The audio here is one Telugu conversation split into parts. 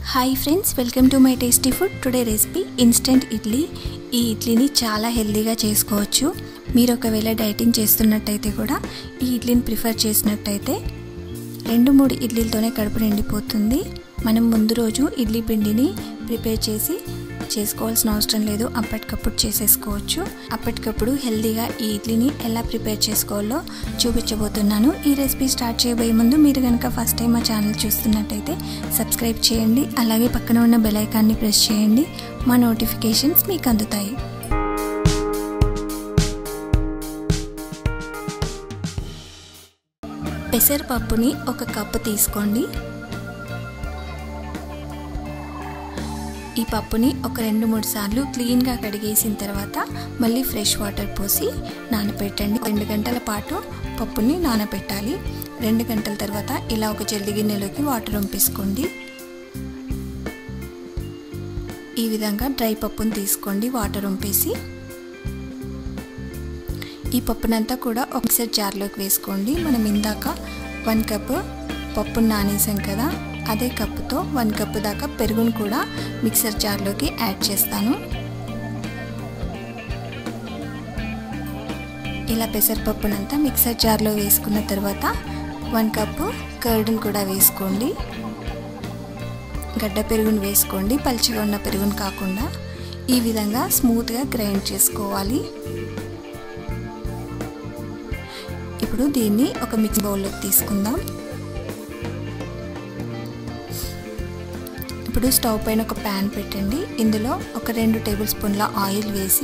hi friends welcome to my tasty food today recipe instant idli ఈ ఇడ్లీని చాలా హెల్తీగా చేసుకోవచ్చు మీరు ఒకవేళ డైటింగ్ చేస్తున్నట్టయితే కూడా ఈ ఇడ్లీని ప్రిఫర్ చేసినట్టయితే రెండు మూడు ఇడ్లీలతోనే కడుపు నిండిపోతుంది మనం ముందు రోజు ఇడ్లీ పిండిని ప్రిపేర్ చేసి చేసుకోవాల్సిన అవసరం లేదు అప్పటికప్పుడు చేసేసుకోవచ్చు అప్పటికప్పుడు హెల్తీగా ఈ ఇడ్లీని ఎలా ప్రిపేర్ చేసుకోవాలో చూపించబోతున్నాను ఈ రెసిపీ స్టార్ట్ చేయబోయే ముందు మీరు కనుక ఫస్ట్ టైం మా ఛానల్ చూస్తున్నట్టయితే సబ్స్క్రైబ్ చేయండి అలాగే పక్కన ఉన్న బెల్ ఐకాన్ని ప్రెస్ చేయండి మా నోటిఫికేషన్స్ మీకు అందుతాయి పెసరపప్పుని ఒక కప్పు తీసుకోండి ఈ పప్పుని ఒక రెండు మూడు సార్లు క్లీన్గా కడిగేసిన తర్వాత మళ్ళీ ఫ్రెష్ వాటర్ పోసి నానబెట్టండి రెండు గంటల పాటు పప్పుని నానబెట్టాలి రెండు గంటల తర్వాత ఇలా ఒక జల్లి గిన్నెలోకి వాటర్ వంపేసుకోండి ఈ విధంగా డ్రై పప్పుని తీసుకోండి వాటర్ వంపేసి ఈ పప్పునంతా కూడా ఒక మిక్సర్ జార్లోకి వేసుకోండి మనం ఇందాక వన్ కప్ పప్పును నానేసాం కదా అదే కప్పుతో వన్ కప్ దాకా పెరుగును కూడా మిక్సర్ జార్లోకి యాడ్ చేస్తాను ఇలా పెసరపప్పునంతా మిక్సర్ జార్లో వేసుకున్న తర్వాత వన్ కప్పు కర్డ్ని కూడా వేసుకోండి గడ్డ పెరుగును వేసుకోండి పలుచగా ఉన్న పెరుగును కాకుండా ఈ విధంగా స్మూత్గా గ్రైండ్ చేసుకోవాలి ఇప్పుడు దీన్ని ఒక మిక్స్ బౌల్లోకి తీసుకుందాం ఇప్పుడు స్టవ్ పైన ఒక ప్యాన్ పెట్టండి ఇందులో ఒక రెండు టేబుల్ స్పూన్ల ఆయిల్ వేసి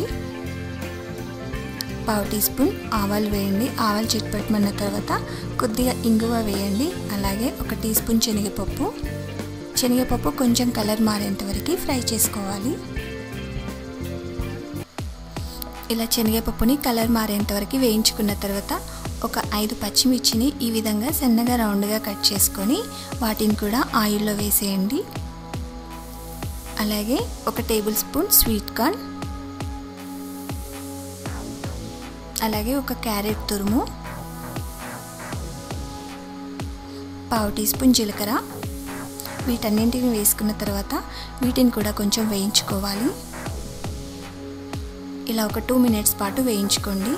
పావు టీ స్పూన్ ఆవాలు వేయండి ఆవాలు చిట్పెట్టమన్న తర్వాత కొద్దిగా ఇంగువ వేయండి అలాగే ఒక టీ స్పూన్ శనగపప్పు శనగపప్పు కొంచెం కలర్ మారేంత వరకు ఫ్రై చేసుకోవాలి ఇలా శనగపప్పుని కలర్ మారేంత వరకు వేయించుకున్న తర్వాత ఒక ఐదు పచ్చిమిర్చిని ఈ విధంగా సన్నగా రౌండ్గా కట్ చేసుకొని వాటిని కూడా ఆయిల్లో వేసేయండి అలాగే ఒక టేబుల్ స్పూన్ స్వీట్ కార్న్ అలాగే ఒక క్యారెట్ తురుము పావు టీ స్పూన్ జీలకర్ర వీటన్నింటిని వేసుకున్న తర్వాత వీటిని కూడా కొంచెం వేయించుకోవాలి ఇలా ఒక టూ మినిట్స్ పాటు వేయించుకోండి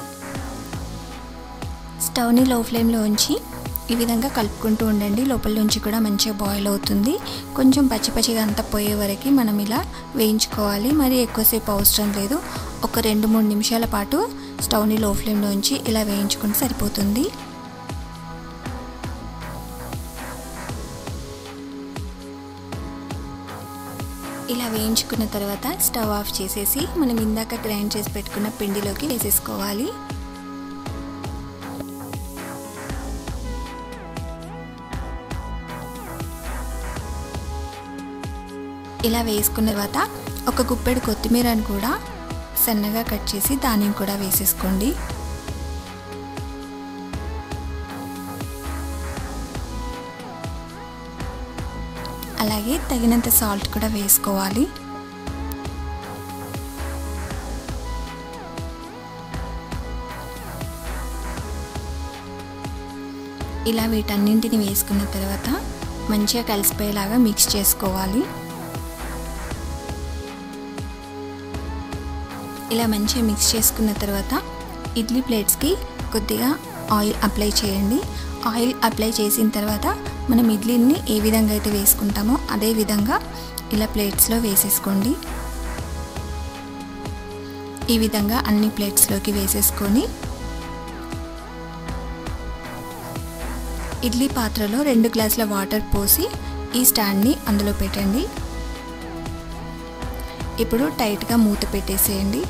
స్టవ్ని లో ఫ్లేమ్లో ఉంచి ఈ విధంగా కలుపుకుంటూ ఉండండి లోపల నుంచి కూడా మంచిగా బాయిల్ అవుతుంది కొంచెం పచ్చి పచ్చిగా అంతా పోయే వరకు మనం ఇలా వేయించుకోవాలి మరి ఎక్కువసేపు అవసరం లేదు ఒక రెండు మూడు నిమిషాల పాటు స్టవ్ని లో ఫ్లేమ్లో ఉంచి ఇలా వేయించుకుంటే సరిపోతుంది ఇలా వేయించుకున్న తర్వాత స్టవ్ ఆఫ్ చేసేసి మనం ఇందాక గ్రైండ్ చేసి పెట్టుకున్న పిండిలోకి వేసేసుకోవాలి ఇలా వేసుకున్న తర్వాత ఒక గుప్పెడు కొత్తిమీరని కూడా సన్నగా కట్ చేసి దానిని కూడా వేసేసుకోండి అలాగే తగినంత సాల్ట్ కూడా వేసుకోవాలి ఇలా వీటన్నింటిని వేసుకున్న తర్వాత మంచిగా కలిసిపోయేలాగా మిక్స్ చేసుకోవాలి ఇలా మంచిగా మిక్స్ చేసుకున్న తర్వాత ఇడ్లీ ప్లేట్స్కి కొద్దిగా ఆయిల్ అప్లై చేయండి ఆయిల్ అప్లై చేసిన తర్వాత మనం ఇడ్లీని ఏ విధంగా అయితే వేసుకుంటామో అదే విధంగా ఇలా ప్లేట్స్లో వేసేసుకోండి ఈ విధంగా అన్ని ప్లేట్స్లోకి వేసేసుకొని ఇడ్లీ పాత్రలో రెండు గ్లాసుల వాటర్ పోసి ఈ స్టాండ్ని అందులో పెట్టండి ఇప్పుడు టైట్గా మూత పెట్టేసేయండి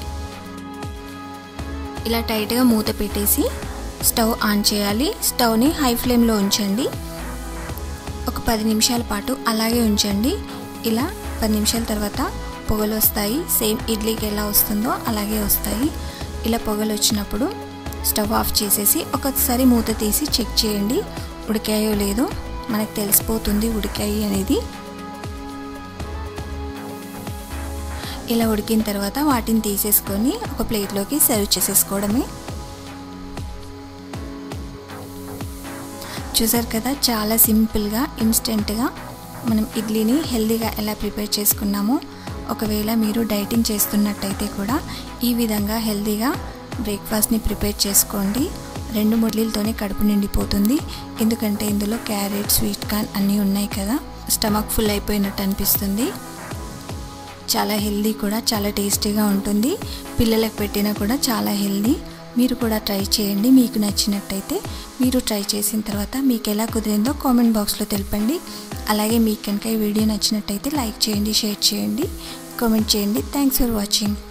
ఇలా టైట్గా మూత పెట్టేసి స్టవ్ ఆన్ చేయాలి స్టవ్ని హై ఫ్లేమ్లో ఉంచండి ఒక పది నిమిషాల పాటు అలాగే ఉంచండి ఇలా పది నిమిషాల తర్వాత పొగలు వస్తాయి సేమ్ ఇడ్లీకి ఎలా వస్తుందో అలాగే వస్తాయి ఇలా పొగలు వచ్చినప్పుడు స్టవ్ ఆఫ్ చేసేసి ఒకసారి మూత తీసి చెక్ చేయండి ఉడికాయో లేదో మనకు తెలిసిపోతుంది ఉడికాయి అనేది ఇలా ఉడికిన తర్వాత వాటిని తీసేసుకొని ఒక ప్లేట్లోకి సర్వ్ చేసేసుకోవడమే చూసారు కదా చాలా సింపుల్గా ఇన్స్టెంట్గా మనం ఇడ్లీని హెల్దీగా ఎలా ప్రిపేర్ చేసుకున్నామో ఒకవేళ మీరు డైటింగ్ చేస్తున్నట్టయితే కూడా ఈ విధంగా హెల్దీగా బ్రేక్ఫాస్ట్ని ప్రిపేర్ చేసుకోండి రెండు ముడ్లీలతోనే కడుపు నిండిపోతుంది ఎందుకంటే ఇందులో క్యారెట్ స్వీట్ కార్న్ అన్నీ ఉన్నాయి కదా స్టమక్ ఫుల్ అయిపోయినట్టు అనిపిస్తుంది చాలా హెల్దీ కూడా చాలా టేస్టీగా ఉంటుంది పిల్లలకు పెట్టినా కూడా చాలా హెల్దీ మీరు కూడా ట్రై చేయండి మీకు నచ్చినట్టయితే మీరు ట్రై చేసిన తర్వాత మీకు ఎలా కుదిరిందో కామెంట్ బాక్స్లో తెలపండి అలాగే మీకు కనుక ఈ వీడియో నచ్చినట్టయితే లైక్ చేయండి షేర్ చేయండి కామెంట్ చేయండి థ్యాంక్స్ ఫర్ వాచింగ్